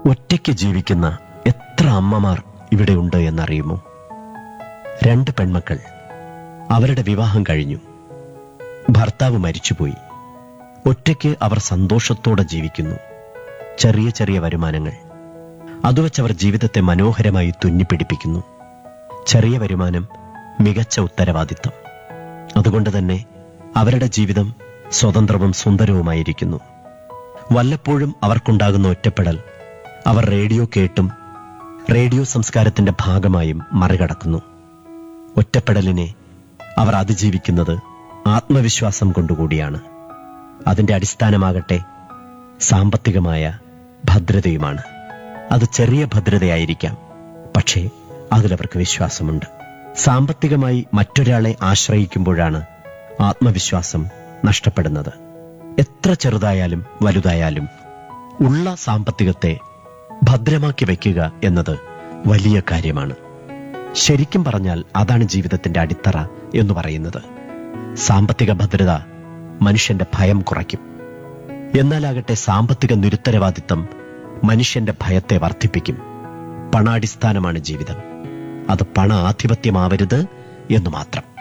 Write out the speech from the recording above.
ഒറ്റയ്ക്ക് ജീവിക്കുന്ന എത്ര അമ്മമാർ ഇവിടെയുണ്ട് എന്നറിയുമോ രണ്ട് പെൺമക്കൾ അവരുടെ വിവാഹം കഴിഞ്ഞു ഭർത്താവ് മരിച്ചുപോയി ഒറ്റയ്ക്ക് അവർ സന്തോഷത്തോടെ ജീവിക്കുന്നു ചെറിയ ചെറിയ വരുമാനങ്ങൾ അതുവച്ചവർ ജീവിതത്തെ മനോഹരമായി തുന്നിപ്പിടിപ്പിക്കുന്നു ചെറിയ വരുമാനം മികച്ച ഉത്തരവാദിത്തം അതുകൊണ്ട് തന്നെ അവരുടെ ജീവിതം സ്വതന്ത്രവും സുന്ദരവുമായിരിക്കുന്നു വല്ലപ്പോഴും അവർക്കുണ്ടാകുന്ന ഒറ്റപ്പെടൽ അവർ റേഡിയോ കേട്ടും റേഡിയോ സംസ്കാരത്തിന്റെ ഭാഗമായും മറികടക്കുന്നു ഒറ്റപ്പെടലിനെ അവർ അതിജീവിക്കുന്നത് ആത്മവിശ്വാസം കൊണ്ടുകൂടിയാണ് അതിന്റെ അടിസ്ഥാനമാകട്ടെ സാമ്പത്തികമായ ഭദ്രതയുമാണ് അത് ചെറിയ ഭദ്രതയായിരിക്കാം പക്ഷേ അതിലവർക്ക് വിശ്വാസമുണ്ട് സാമ്പത്തികമായി മറ്റൊരാളെ ആശ്രയിക്കുമ്പോഴാണ് ആത്മവിശ്വാസം നഷ്ടപ്പെടുന്നത് എത്ര ചെറുതായാലും വലുതായാലും ഉള്ള സാമ്പത്തികത്തെ ഭദ്രമാക്കി വയ്ക്കുക എന്നത് വലിയ കാര്യമാണ് ശരിക്കും പറഞ്ഞാൽ അതാണ് ജീവിതത്തിന്റെ അടിത്തറ എന്ന് പറയുന്നത് സാമ്പത്തിക ഭദ്രത മനുഷ്യന്റെ ഭയം കുറയ്ക്കും എന്നാലാകട്ടെ സാമ്പത്തിക നിരുത്തരവാദിത്തം മനുഷ്യന്റെ ഭയത്തെ വർദ്ധിപ്പിക്കും പണാടിസ്ഥാനമാണ് ജീവിതം അത് പണ ആധിപത്യമാവരുത് എന്ന് മാത്രം